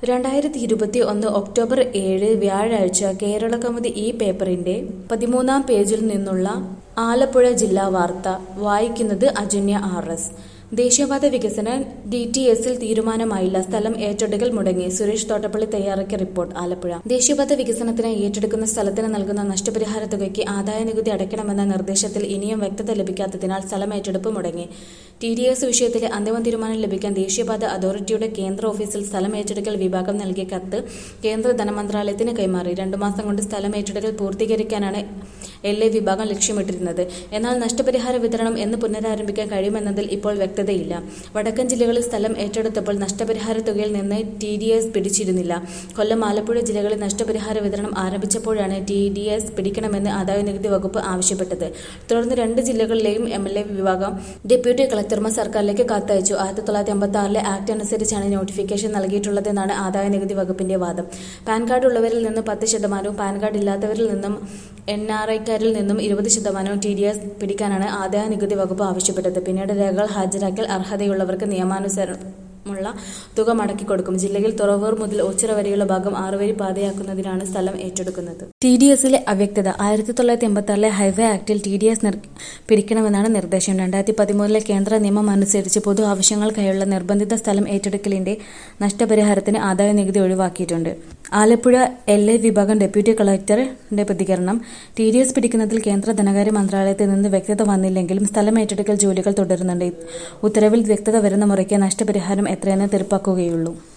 രണ്ടായിരത്തി ഇരുപത്തി ഒന്ന് ഒക്ടോബർ ഏഴ് വ്യാഴാഴ്ച കേരള കൗമുദി ഈ പേപ്പറിന്റെ പതിമൂന്നാം പേജിൽ നിന്നുള്ള ആലപ്പുഴ ജില്ലാ വാർത്ത വായിക്കുന്നത് അജന്യ ആർ എസ് ദേശീയപാത വികസന ഡി ടി എസിൽ തീരുമാനമായില്ല സ്ഥലം ഏറ്റെടുക്കൽ മുടങ്ങി സുരേഷ് തോട്ടപ്പള്ളി തയ്യാറാക്കിയ റിപ്പോർട്ട് ആലപ്പുഴ ദേശീയപാത വികസനത്തിന് ഏറ്റെടുക്കുന്ന സ്ഥലത്തിന് നൽകുന്ന നഷ്ടപരിഹാര തുകയ്ക്ക് ആദായ നികുതി അടയ്ക്കണമെന്ന നിർദ്ദേശത്തിൽ ഇനിയും വ്യക്തത ലഭിക്കാത്തതിനാൽ സ്ഥലം ഏറ്റെടുപ്പ് മുടങ്ങി ടി ഡി എസ് വിഷയത്തിലെ അന്തിമ തീരുമാനം ലഭിക്കാൻ ദേശീയപാത അതോറിറ്റിയുടെ കേന്ദ്ര ഓഫീസിൽ സ്ഥലം ഏറ്റെടുക്കൽ വിഭാഗം നൽകിയ കത്ത് കേന്ദ്ര ധനമന്ത്രാലയത്തിന് കൈമാറി രണ്ടു മാസം കൊണ്ട് സ്ഥലം ഏറ്റെടുക്കൽ പൂർത്തീകരിക്കാനാണ് എൽ എ വിഭാഗം ലക്ഷ്യമിട്ടിരുന്നത് എന്നാൽ നഷ്ടപരിഹാര വിതരണം എന്ന് പുനരാരംഭിക്കാൻ കഴിയുമെന്നതിൽ ഇപ്പോൾ വ്യക്തതയില്ല വടക്കൻ ജില്ലകളിൽ സ്ഥലം ഏറ്റെടുത്തപ്പോൾ നഷ്ടപരിഹാര തുകയിൽ നിന്ന് ടി ഡി എസ് പിടിച്ചിരുന്നില്ല കൊല്ലം ആലപ്പുഴ ജില്ലകളിൽ നഷ്ടപരിഹാര വിതരണം ആരംഭിച്ചപ്പോഴാണ് ടി ഡി എസ് പിടിക്കണമെന്ന് ആദായനികുതി വകുപ്പ് ആവശ്യപ്പെട്ടത് തുടർന്ന് രണ്ട് ജില്ലകളിലെയും എം എൽ എ വിഭാഗം ഡെപ്യൂട്ടി കളക്ടർമാർ സർക്കാരിലേക്ക് കത്തയച്ചു ആയിരത്തി തൊള്ളായിരത്തി അമ്പത്തി ആറിലെ ആക്ട് അനുസരിച്ചാണ് നോട്ടിഫിക്കേഷൻ നൽകിയിട്ടുള്ളതെന്നാണ് ആദായനികുതി വകുപ്പിന്റെ വാദം പാൻ കാർഡ് ഉള്ളവരിൽ നിന്ന് പത്ത് ശതമാനവും പാൻ കാർഡ് ഇല്ലാത്തവരിൽ നിന്നും എൻ ആർ ഐക്കാരിൽ നിന്നും ഇരുപത് ശതമാനവും ടി ഡി എസ് പിടിക്കാനാണ് ആദായ നികുതി വകുപ്പ് ആവശ്യപ്പെട്ടത് പിന്നീട് രേഖകൾ ഹാജരാക്കൽ അർഹതയുള്ളവർക്ക് നിയമാനുസരണമുള്ള തുക മടക്കി കൊടുക്കും ജില്ലയിൽ തുറവൂർ മുതൽ ഓച്ചിറ വരെയുള്ള ഭാഗം ആറുവരി പാതയാക്കുന്നതിനാണ് സ്ഥലം ഏറ്റെടുക്കുന്നത് ടി ഡി എസിലെ അവ്യക്തത ആയിരത്തി തൊള്ളായിരത്തി എൺപത്തി ആറിലെ ഹൈവേ ആക്ടിൽ ടി ഡി എസ് പിടിക്കണമെന്നാണ് നിർദ്ദേശം രണ്ടായിരത്തി പതിമൂന്നിലെ കേന്ദ്ര നിയമം അനുസരിച്ച് പൊതു ആവശ്യങ്ങൾക്കായുള്ള നിർബന്ധിത സ്ഥലം ഏറ്റെടുക്കലിന്റെ നഷ്ടപരിഹാരത്തിന് ആദായ നികുതി ഒഴിവാക്കിയിട്ടുണ്ട് ആലപ്പുഴ എൽ എ വിഭാഗം ഡെപ്യൂട്ടി കളക്ടറുടെ പ്രതികരണം ടി ഡി എസ് പിടിക്കുന്നതിൽ കേന്ദ്ര ധനകാര്യ മന്ത്രാലയത്തിൽ നിന്ന് വ്യക്തത വന്നില്ലെങ്കിലും സ്ഥലം ഏറ്റെടുക്കൽ ജോലികൾ തുടരുന്നുണ്ട് ഉത്തരവിൽ വ്യക്തത വരുന്ന മുറയ്ക്ക് നഷ്ടപരിഹാരം എത്രയെന്ന് തീർപ്പാക്കുകയുള്ളൂ